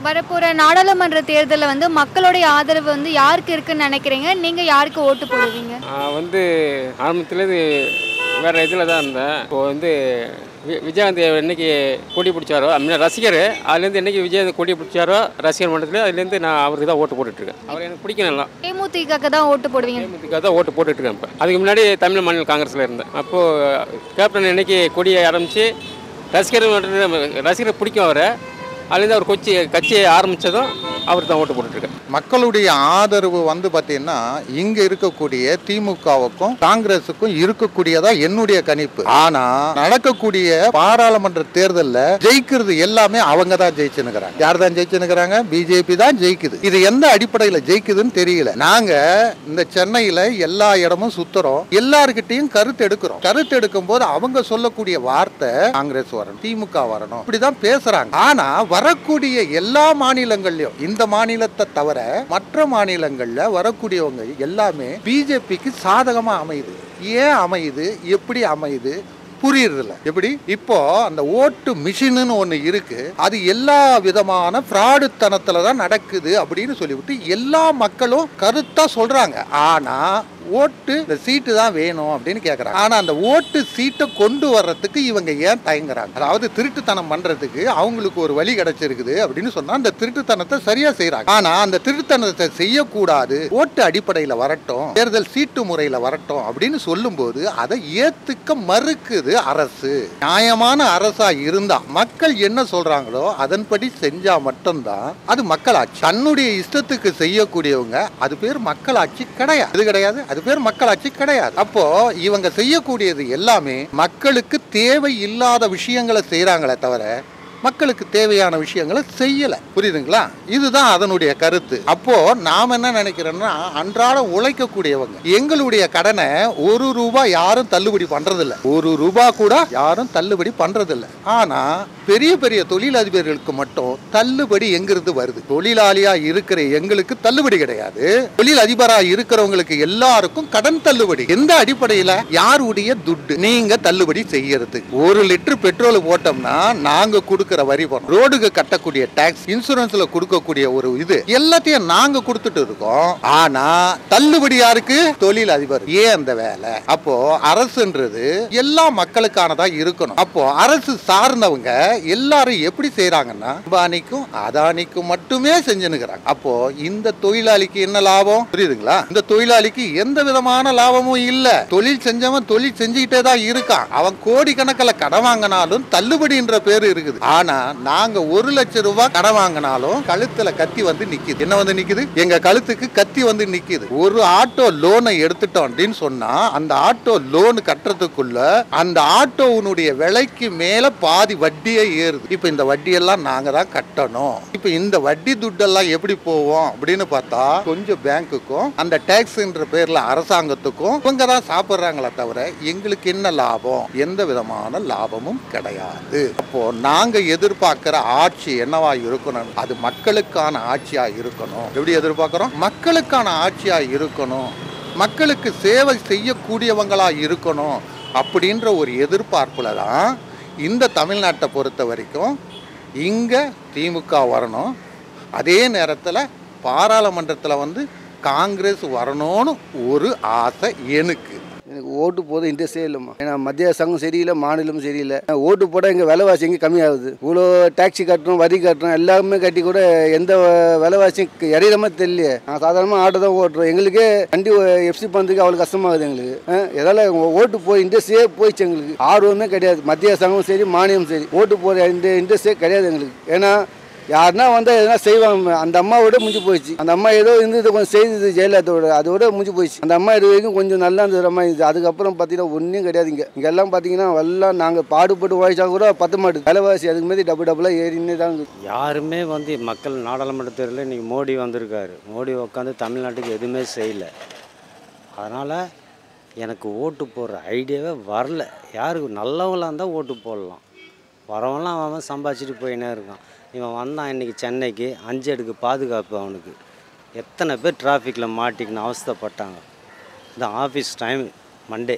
வரப்போற நாடாளுமன்ற தேர்தலில் வந்து மக்களுடைய ஆதரவு வந்து யாருக்கு இருக்குன்னு நினைக்கிறீங்க நீங்க யாருக்கு ஓட்டு போடுவீங்க நான் வந்து ஆரம்பத்துலேருந்து வேறு இதில் தான் இருந்தேன் இப்போ வந்து வி விஜயகாந்த் என்னைக்கு கொடி பிடிச்சாரோ முன்ன ரசிகர் அதுலேருந்து என்னைக்கு விஜயகாந்த் கொடி பிடிச்சாரோ ரசிகர் மன்றத்தில் அதுலேருந்து நான் அவருக்கு தான் ஓட்டு போட்டுட்ருக்கேன் அவர் எனக்கு பிடிக்கும் நல்லா தேமுதிகக்கு தான் ஓட்டு போடுவீங்க தேமுதிக தான் ஓட்டு போட்டுட்ருக்கேன் இப்போ அதுக்கு முன்னாடி தமிழ் மாநில காங்கிரஸில் இருந்தேன் அப்போது கேப்டன் என்னைக்கு கொடியை ஆரம்பித்து ரசிகர் மன்றத்தில் ரசிகர் பிடிக்கும் அவரை அதுலேருந்து அவர் கொச்சி கட்சியை ஆரம்பித்ததும் அவர் தான் ஓட்டு போட்டுட்ருக்கேன் மக்களுடைய ஆதரவு வந்து பார்த்தீங்கன்னா இங்க இருக்கக்கூடிய திமுகவுக்கும் காங்கிரஸுக்கும் இருக்கக்கூடியதா என்னுடைய கணிப்பு ஆனா நடக்கக்கூடிய பாராளுமன்ற தேர்தல்ல ஜெயிக்கிறது எல்லாமே அவங்க தான் ஜெயிச்சுனுக்கிறாங்க யார் தான் ஜெயிச்சுனுக்கிறாங்க பிஜேபி தான் ஜெயிக்குது இது எந்த அடிப்படையில ஜெயிக்குதுன்னு தெரியல நாங்க இந்த சென்னையில எல்லா இடமும் சுத்துறோம் எல்லாருக்கிட்டையும் கருத்து எடுக்கிறோம் கருத்து எடுக்கும் போது அவங்க சொல்லக்கூடிய வார்த்தை காங்கிரஸ் வரணும் திமுக வரணும் இப்படிதான் பேசுறாங்க ஆனா வரக்கூடிய எல்லா மாநிலங்கள்லயும் இந்த மாநிலத்தை தவிர மற்ற மாநிலங்கள்ல வரக்கூடியவங்க எல்லாமே பிஜேபிக்கு சாதகமா அமையுது ஏன் அமையுது எப்படி அமையுது புரியுறதில்ல எப்படி இப்போ அந்த ஓட்டு மிஷின்னு ஒன்று இருக்கு அது எல்லா விதமான ஃப்ராடுத்தனத்துல தான் நடக்குது அப்படின்னு சொல்லிவிட்டு எல்லா மக்களும் கருத்தா சொல்றாங்க ஆனா ஓட்டு இந்த சீட்டு தான் வேணும் அப்படின்னு கேட்குறாங்க ஆனால் அந்த ஓட்டு சீட்டை கொண்டு வர்றதுக்கு இவங்க ஏன் தயங்குறாங்க அதாவது திருட்டுத்தனம் பண்ணுறதுக்கு அவங்களுக்கு ஒரு வழி கிடைச்சிருக்குது அப்படின்னு சொன்னால் அந்த திருட்டுத்தனத்தை சரியாக செய்கிறாங்க ஆனால் அந்த திருட்டுத்தனத்தை செய்யக்கூடாது ஓட்டு அடிப்படையில் வரட்டும் தேர்தல் சீட்டு முறையில் வரட்டும் அப்படின்னு சொல்லும்போது அதை ஏற்றுக்க மறுக்குது அரசு நியாயமான அரசா இருந்தா மக்கள் என்ன சொல்றாங்களோ அதன்படி செஞ்சா மட்டும்தான் அது மக்களாட்சி தன்னுடைய இஷ்டத்துக்கு செய்யக்கூடியவங்க அது பேர் மக்களாட்சி கிடையாது அது கிடையாது அது பேர் மக்களாட்சி கிடையாது அப்போ இவங்க செய்யக்கூடியது எல்லாமே மக்களுக்கு தேவை இல்லாத விஷயங்களை செய்யறாங்களே தவிர மக்களுக்கு தேவையான விஷயங்களை செய்யல புரியுதுங்களா இதுதான் அதனுடைய கருத்து அப்போ நாம் என்ன நினைக்கிறோம்னா அன்றாடம் உழைக்கக்கூடியவங்க எங்களுடைய கடனை ஒரு ரூபாய் யாரும் தள்ளுபடி பண்றதில்ல ஒரு ரூபாய் கூட யாரும் தள்ளுபடி பண்றதில்ல ஆனா பெரிய பெரிய தொழிலதிபர்களுக்கு மட்டும் தள்ளுபடி எங்கிருந்து வருது தொழிலாளியா இருக்கிற எங்களுக்கு தள்ளுபடி கிடையாது தொழில் அதிபரா இருக்கிறவங்களுக்கு எல்லாருக்கும் கடன் தள்ளுபடி எந்த அடிப்படையில யாருடைய துட்டு நீங்க தள்ளுபடி செய்யறதுக்கு ஒரு லிட்டர் பெட்ரோல் போட்டோம்னா நாங்க கொடுக்கிற வரி பணம் ரோடுக்கு கட்டக்கூடிய டாக்ஸ் இன்சூரன்ஸ்ல கொடுக்கக்கூடிய ஒரு இது எல்லாத்தையும் நாங்க கொடுத்துட்டு இருக்கோம் ஆனா தள்ளுபடி யாருக்கு தொழில் அதிபர் ஏன் அந்த வேலை அப்போ அரசுன்றது எல்லா மக்களுக்கானதா இருக்கணும் அப்போ அரசு சார்ந்தவங்க எல்லாரும் எப்படி செய்யறாங்கன்னா அம்பானிக்கும் அதானிக்கும் மட்டுமே செஞ்சுனுக்குறாங்க அப்போ இந்த தொழிலாளிக்கு என்ன லாபம் புரியுதுங்களா இந்த தொழிலாளிக்கு எந்த விதமான லாபமும் இல்ல தொழில் செஞ்சவன் தொழில் செஞ்சுக்கிட்டே தான் இருக்கான் அவன் கோடிக்கணக்கில் கடன் வாங்கினாலும் தள்ளுபடின்ற பேரு இருக்குது ஆனா நாங்க ஒரு லட்சம் ரூபாய் கடன் வாங்கினாலும் கழுத்துல கத்தி வந்து நிக்குது என்ன வந்து நிக்குது எங்க கழுத்துக்கு கத்தி வந்து நிக்குது ஒரு ஆட்டோ லோனை எடுத்துட்டோம் அப்படின்னு சொன்னா அந்த ஆட்டோ லோன் கட்டுறதுக்குள்ள அந்த ஆட்டோவுனுடைய விலைக்கு மேல பாதி வட்டியே ஏறுது இப்ப இந்த வட்டியெல்லாம் நாங்க தான் கட்டணும் இப்ப இந்த வட்டி துட்டெல்லாம் எப்படி போவோம் அப்படின்னு பார்த்தா கொஞ்சம் பேங்க்குக்கும் அந்த டேக்ஸ்ன்ற பேர்ல அரசாங்கத்துக்கும் இவங்க தான் சாப்பிடுறாங்களே தவிர எங்களுக்கு என்ன லாபம் எந்த விதமான லாபமும் கிடையாது அப்போ நாங்க எதிர்பார்க்கிற ஆட்சி என்னவா இருக்கணும் அது மக்களுக்கான ஆட்சியா இருக்கணும் எப்படி எதிர்பார்க்கிறோம் மக்களுக்கான ஆட்சியா இருக்கணும் மக்களுக்கு சேவை செய்யக்கூடியவங்களா இருக்கணும் அப்படின்ற ஒரு எதிர்பார்ப்புல தான் இந்த தமிழ்நாட்டை பொறுத்த வரைக்கும் இங்கே திமுக வரணும் அதே நேரத்தில் பாராளுமன்றத்தில் வந்து காங்கிரஸ் வரணும்னு ஒரு ஆசை எனக்கு எனக்கு ஓட்டு போதும் இன்ட்ரெஸ்டே இல்லைம்மா ஏன்னா மத்திய அரசாங்கம் சரியில்லை மாநிலமும் சரியில்லை ஓட்டு போட எங்கள் விலைவாசி எங்கே கம்மியாகுது இவ்வளோ டாக்ஸி கட்டணும் வரி கட்டணும் எல்லாமே கட்டி கூட எந்த வ- விலைவாசியும் க- இறையிற மாதிரி தெரியலையே நான் சாதாரணமாக ஆட்டோ தான் ஓட்டுறோம் எங்களுக்கே வண்டி எஃப்சி பண்ணுறதுக்கு அவ்வளோ கஷ்டமாகுது எங்களுக்கு அஹ், இதால ஓட்டு போய் இன்ட்ரெஸ்டே போயிடுச்சு எங்களுக்கு ஆர்வமே கிடையாது மத்திய அரசாங்கமும் சரி மானியமும் சரி ஓட்டு போகிற இந்த இன்ட்ரெஸ்டே கிடையாது எங்களுக்கு ஏன்னா யாருன்னா வந்தால் எதனா செய்வாங்க அந்த அம்மாவோட முடிஞ்சு போயிடுச்சு அந்த அம்மா ஏதோ இருந்தது கொஞ்சம் செய்தது ஜெயலலிதாவோட அதோட முடிஞ்சு போயிடுச்சு அந்த அம்மா இது வரைக்கும் கொஞ்சம் நல்லா இருந்தது அம்மா இது அதுக்கப்புறம் பார்த்தீங்கன்னா ஒன்றும் கிடையாது இங்கே இங்கே எல்லாம் பார்த்தீங்கன்னா எல்லாம் நாங்கள் பாடுபட்டு உழைச்சா கூட பத்த மாட்டுது விலைவாசி அதுக்கு மாதிரி டபுள் டபுளாக ஏறினே தான் இருக்குது யாருமே வந்து மக்கள் நாடாளுமன்ற தேர்தலில் இன்றைக்கி மோடி வந்திருக்காரு மோடி உட்காந்து தமிழ்நாட்டுக்கு எதுவுமே செய்யலை அதனால் எனக்கு ஓட்டு போடுற ஐடியாவே வரல யாருக்கு நல்லவங்களாக இருந்தால் ஓட்டு போடலாம் வரவன்லாம் அவன் அவன் சம்பாதிச்சிட்டு போயினே இருக்கான் இவன் வந்தான் இன்றைக்கி சென்னைக்கு அஞ்சு அடுக்கு பாதுகாப்பு அவனுக்கு எத்தனை பேர் டிராஃபிக்கில் மாட்டிக்கின்னு அவஸ்தைப்பட்டாங்க இந்த ஆஃபீஸ் டைம் மண்டே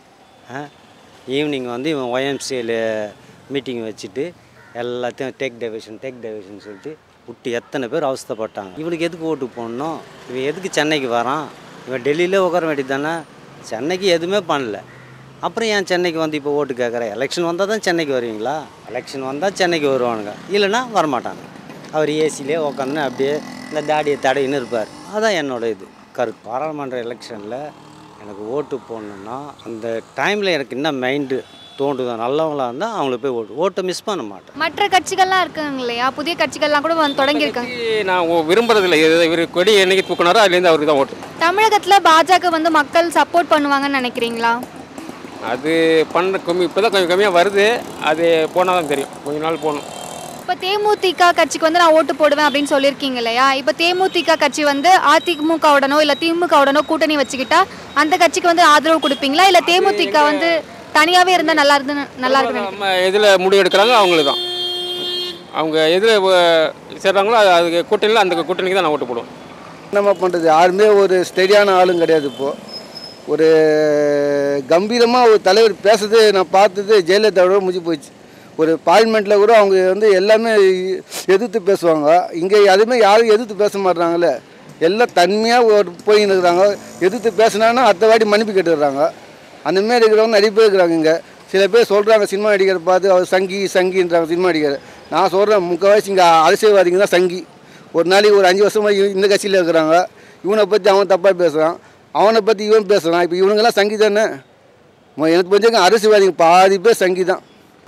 ஈவினிங் வந்து இவன் ஒய்எம்சியில் மீட்டிங் வச்சுட்டு எல்லாத்தையும் டேக் டைவர்ஷன் டேக் டைவர்ஷன் சொல்லிட்டு விட்டு எத்தனை பேர் அவஸ்தைப்பட்டாங்க இவனுக்கு எதுக்கு ஓட்டு போடணும் இவன் எதுக்கு சென்னைக்கு வரான் இவன் டெல்லியிலே உட்கார வேண்டியது தானே சென்னைக்கு எதுவுமே பண்ணல அப்புறம் ஏன் சென்னைக்கு வந்து இப்போ ஓட்டு கேட்குற எலெக்ஷன் வந்தால் தான் சென்னைக்கு வருவீங்களா எலெக்ஷன் வந்தால் சென்னைக்கு வருவானுங்க இல்லைன்னா வரமாட்டாங்க அவர் ஏசிலே உட்காந்து அப்படியே இந்த தாடியை தடையின்னு இருப்பார் அதான் என்னோட இது கருத்து பாராளுமன்ற எலெக்ஷனில் எனக்கு ஓட்டு போடணுன்னா அந்த டைமில் எனக்கு என்ன மைண்டு தோண்டுதோ நல்லவங்களா இருந்தால் அவங்களுக்கு போய் ஓட்டு ஓட்டை மிஸ் பண்ண மாட்டேன் மற்ற கட்சிகள்லாம் இருக்காங்க இல்லையா புதிய கட்சிகள்லாம் கூட வந்து தொடங்கியிருக்காங்க நான் ஓ- விரும்புறதில்ல இது இவர் கொடி என்னைக்கு தூக்குனாரோ அதுலேருந்து அவருக்கு தான் ஓட்டு தமிழகத்தில் பாஜக வந்து மக்கள் சப்போர்ட் பண்ணுவாங்கன்னு நினைக்கிறீங்களா அது பண்ண கம்மி இப்போ தான் கொஞ்சம் கம்மியாக வருது அது போனால் தான் தெரியும் கொஞ்ச நாள் போகணும் இப்போ தேமுதிக கட்சிக்கு வந்து நான் ஓட்டு போடுவேன் அப்படின்னு சொல்லியிருக்கீங்க இல்லையா இப்போ தேமுதிக கட்சி வந்து அதிமுகவுடனோ இல்லை திமுகவுடனோ கூட்டணி வச்சுக்கிட்டா அந்த கட்சிக்கு வந்து ஆதரவு கொடுப்பீங்களா இல்லை தேமுதிக வந்து தனியாகவே இருந்தால் நல்லா இருந்து நல்லா இருக்கு நம்ம எதில் முடிவு எடுக்கிறாங்க அவங்களுக்கு தான் அவங்க எதில் சேர்றாங்களோ அது அதுக்கு கூட்டணியில் அந்த கூட்டணிக்கு தான் நான் ஓட்டு போடுவேன் என்னம்மா பண்ணுறது யாருமே ஒரு ஸ்டெடியான ஆளும் கிடையாது இப்போது ஒரு கம்பீரமாக ஒரு தலைவர் பேசுறது நான் பார்த்தது ஜெயலலிதாவோட முடிஞ்சு போச்சு ஒரு பார்லிமெண்ட்டில் கூட அவங்க வந்து எல்லாமே எதிர்த்து பேசுவாங்க இங்கே எதுவுமே யாரும் எதிர்த்து பேச மாட்றாங்கல்ல எல்லாம் தன்மையாக ஒரு போயின்னு இருக்கிறாங்க எதிர்த்து பேசினாங்கன்னா அடுத்த வாட்டி மன்னிப்பு கேட்டுக்கிறாங்க அந்த மாதிரி இருக்கிறவங்க நிறைய பேர் இருக்கிறாங்க இங்கே சில பேர் சொல்கிறாங்க சினிமா நடிகரை பார்த்து அவர் சங்கி சங்கின்றாங்க சினிமா நடிகர் நான் சொல்கிறேன் முக்கால்வாசி இங்கே அரசியல்வாதிங்க தான் சங்கி ஒரு நாளைக்கு ஒரு அஞ்சு வருஷமா இவ- இந்த கட்சியில் இருக்கிறாங்க இவனை பற்றி அவன் தப்பாக பேசுகிறான் அவனை பற்றி இவன் பேசுகிறான் இப்போ இவனுங்கெல்லாம் சங்கி தானே மொ- எனக்கு கொஞ்சம் அரசியல்வாதிங்க பாதி பேர் சங்கி தான்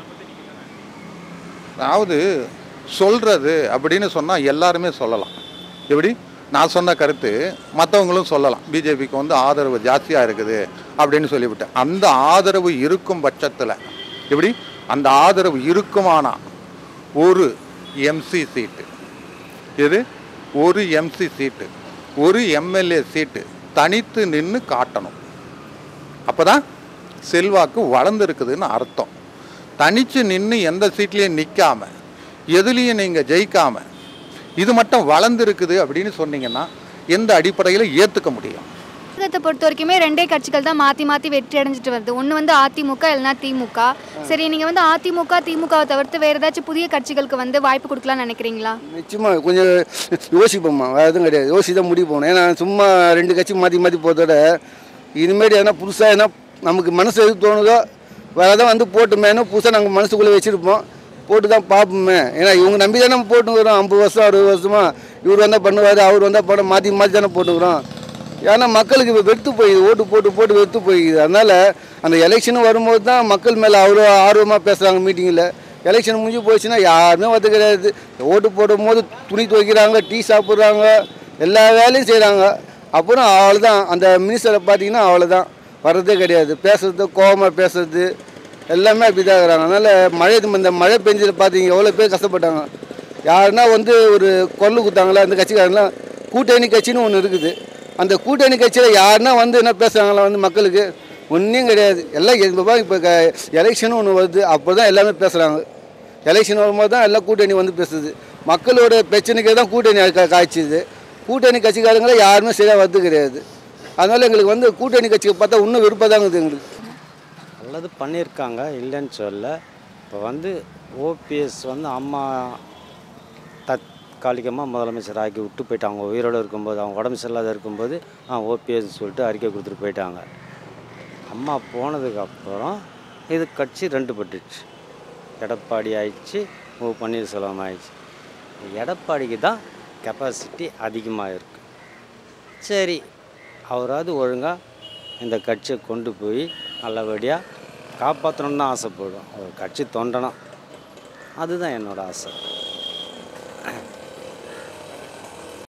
அதாவது சொல்கிறது அப்படின்னு சொன்னால் எல்லாருமே சொல்லலாம் எப்படி நான் சொன்ன கருத்து மற்றவங்களும் சொல்லலாம் பிஜேபிக்கு வந்து ஆதரவு ஜாஸ்தியாக இருக்குது அப்படின்னு சொல்லிவிட்டேன் அந்த ஆதரவு இருக்கும் பட்சத்தில் எப்படி அந்த ஆதரவு இருக்குமானா ஒரு எம்சி சீட்டு இது ஒரு எம்சி சீட்டு ஒரு எம்எல்ஏ சீட்டு தனித்து நின்று காட்டணும் அப்பதான் செல்வாக்கு வளர்ந்துருக்குதுன்னு அர்த்தம் தனிச்சு நின்று எந்த சீட்லேயும் நிற்காம எதுலேயும் நீங்கள் ஜெயிக்காம இது மட்டும் வளர்ந்துருக்குது அப்படின்னு சொன்னீங்கன்னா எந்த அடிப்படையில் ஏற்றுக்க முடியும் தமிழகத்தை பொறுத்த வரைக்குமே ரெண்டே கட்சிகள் தான் மாற்றி மாற்றி வெற்றி அடைஞ்சிட்டு வருது ஒன்று வந்து அதிமுக இல்லைன்னா திமுக சரி நீங்கள் வந்து அதிமுக திமுகவை தவிர்த்து வேறு ஏதாச்சும் புதிய கட்சிகளுக்கு வந்து வாய்ப்பு கொடுக்கலாம்னு நினைக்கிறீங்களா நிச்சயமாக கொஞ்சம் யோசிப்போம்மா வேறு எதுவும் கிடையாது யோசிச்சு தான் முடிவு போகணும் ஏன்னா சும்மா ரெண்டு கட்சி மாற்றி மாற்றி போகிறதோட இதுமாரி எதனா புதுசாக என்ன நமக்கு மனசு எது தோணுதோ வேறு எதாவது வந்து போட்டுமேனு புதுசாக நாங்கள் மனசுக்குள்ளே வச்சுருப்போம் போட்டு தான் பார்ப்போமே ஏன்னா இவங்க நம்பி தானே போட்டுக்கிறோம் ஐம்பது வருஷம் அறுபது வருஷமா இவர் வந்தால் பண்ணுவார் அவர் வந்தால் பண்ண மாற்றி மாற்றி தானே போட்டுக்கிறோம் ஏன்னா மக்களுக்கு இப்போ வெறுத்து போயிடுது ஓட்டு போட்டு போட்டு வெறுத்து போயிடுது அதனால் அந்த எலெக்ஷன் வரும்போது தான் மக்கள் மேலே அவ்வளோ ஆர்வமாக பேசுகிறாங்க மீட்டிங்கில் எலெக்ஷன் முடிஞ்சு போச்சுன்னா யாருமே வந்து கிடையாது ஓட்டு போடும் போது துணி துவைக்கிறாங்க டீ சாப்பிட்றாங்க எல்லா வேலையும் செய்கிறாங்க அப்புறம் அவ்வளோதான் அந்த மினிஸ்டரை பார்த்தீங்கன்னா அவ்வளோதான் வர்றதே கிடையாது பேசுறது கோவமாக பேசுறது எல்லாமே அப்படி தான் இருக்கிறாங்க அதனால் மழை இந்த மழை பெஞ்சதில் பார்த்தீங்க எவ்வளோ பேர் கஷ்டப்பட்டாங்க யாருன்னா வந்து ஒரு கொல்லு குத்தாங்களா அந்த கட்சிக்காரங்களாம் கூட்டணி கட்சின்னு ஒன்று இருக்குது அந்த கூட்டணி கட்சியில் யாருன்னா வந்து என்ன பேசுகிறாங்களா வந்து மக்களுக்கு ஒன்றும் கிடையாது எல்லாம் இப்போ இப்போ எலெக்ஷன் ஒன்று வருது அப்போ தான் எல்லாமே பேசுகிறாங்க எலெக்ஷன் வரும்போது தான் எல்லாம் கூட்டணி வந்து பேசுது மக்களோட பிரச்சனைக்கு தான் கூட்டணி கா- காய்ச்சுது கூட்டணி கட்சிக்காரங்கள யாருமே சரியாக வந்து கிடையாது அதனால் எங்களுக்கு வந்து கூட்டணி கட்சியை பார்த்தா இன்னும் விருப்பம் தாங்குது எங்களுக்கு நல்லது பண்ணியிருக்காங்க இல்லைன்னு சொல்ல இப்போ வந்து ஓபிஎஸ் வந்து அம்மா தற்காலிகமாக முதலமைச்சர் ஆக்கி விட்டு போயிட்டாங்க அவங்க உயிரோடு இருக்கும்போது அவங்க உடம்பு சரியில்லாத இருக்கும்போது ஆ ஓபிஎஸ் சொல்லிட்டு அறிக்கை கொடுத்துட்டு போயிட்டாங்க அம்மா போனதுக்கப்புறம் இது கட்சி ரெண்டு பட்டுச்சு எடப்பாடி ஆயிடுச்சு ஓ பன்னீர்செல்வம் ஆயிடுச்சு எடப்பாடிக்கு தான் கெப்பாசிட்டி அதிகமாக இருக்குது சரி அவராவது ஒழுங்காக இந்த கட்சியை கொண்டு போய் நல்லபடியாக காப்பாற்றணும்னு தான் ஆசைப்படுவோம் ஒரு கட்சி தொண்டனம் அதுதான் என்னோட ஆசை